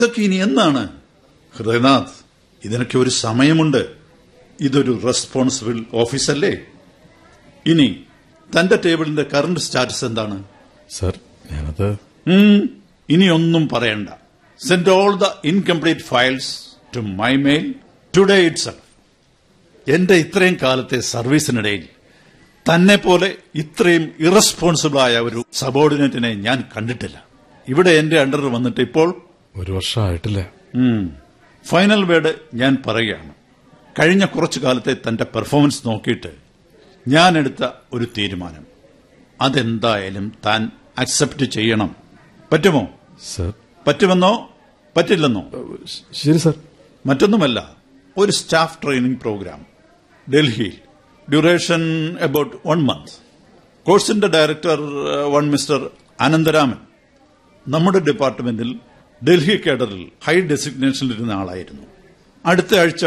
ഇതൊക്കെ ഇനി എന്നാണ് ഹൃദയനാഥ് ഇതിനൊക്കെ ഒരു സമയമുണ്ട് ഇതൊരു റെസ്പോൺസിബിൾ ഓഫീസല്ലേ ഇനി തന്റെ ടേബിളിന്റെ കറണ്ട് സ്റ്റാറ്റസ് എന്താണ് സർ ഞാനത് ഉം, ഇനി ഒന്നും പറയണ്ട send all the incomplete files to my mail today itself എന്റെ ഇത്രയും കാലത്തെ സർവീസിനിടയിൽ തന്നെ പോലെ ഇത്രയും ഇറസ്പോൺസിബിൾ ആയ ഒരു സബോർഡിനേറ്റിനെ ഞാൻ കണ്ടിട്ടില്ല ഇവിടെ എന്റെ അണ്ടർ വന്നിട്ട് ഇപ്പോൾ ഒരു വർഷമായിട്ടില്ല ഉം, ഫൈനൽ വേർഡ് ഞാൻ പറയുകയാണ് കഴിഞ്ഞ കുറച്ചു കാലത്തെ തന്റെ പെർഫോമൻസ് നോക്കിയിട്ട് ഞാൻ എടുത്ത ഒരു തീരുമാനം അതെന്തായാലും താൻ അക്സെപ്റ്റ് ചെയ്യണം പറ്റുമോ സർ പറ്റുമെന്നോ പറ്റില്ലെന്നോ ശരി സർ മറ്റൊന്നുമല്ല ഒരു സ്റ്റാഫ് ട്രെയിനിംഗ് പ്രോഗ്രാം ഡൽഹിയിൽ ഡ്യൂറേഷൻ അബൌട്ട് വൺ മന്ത് കോഴ്സിന്റെ ഡയറക്ടർ വൺ മിസ്റ്റർ അനന്തരാമൻ നമ്മുടെ ഡിപ്പാർട്ട്മെന്റിൽ ഡൽഹി കേഡറിൽ ഹൈ ഡെസിഗ്നേഷനിലിരുന്ന ആളായിരുന്നു അടുത്ത ആഴ്ച